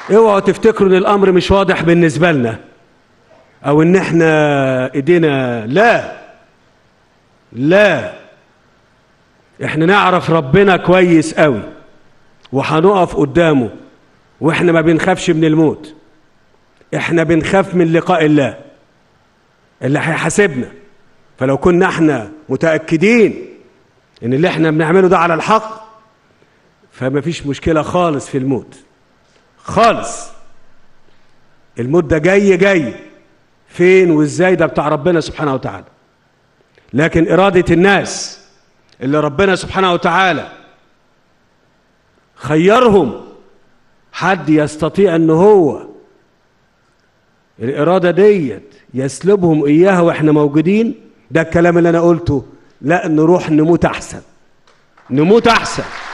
اوعوا تفتكروا ان الامر مش واضح بالنسبه لنا او ان احنا ايدينا لا لا احنا نعرف ربنا كويس قوي وهنقف قدامه واحنا ما بنخافش من الموت احنا بنخاف من لقاء الله اللي هيحاسبنا فلو كنا احنا متأكدين ان اللي احنا بنعمله ده على الحق فما فيش مشكلة خالص في الموت خالص الموت ده جاي جاي فين وازاي ده بتاع ربنا سبحانه وتعالى لكن إرادة الناس اللي ربنا سبحانه وتعالى خيرهم حد يستطيع ان هو الإرادة ديت يسلبهم إياها وإحنا موجودين ده الكلام اللي أنا قلته لا نروح نموت أحسن نموت أحسن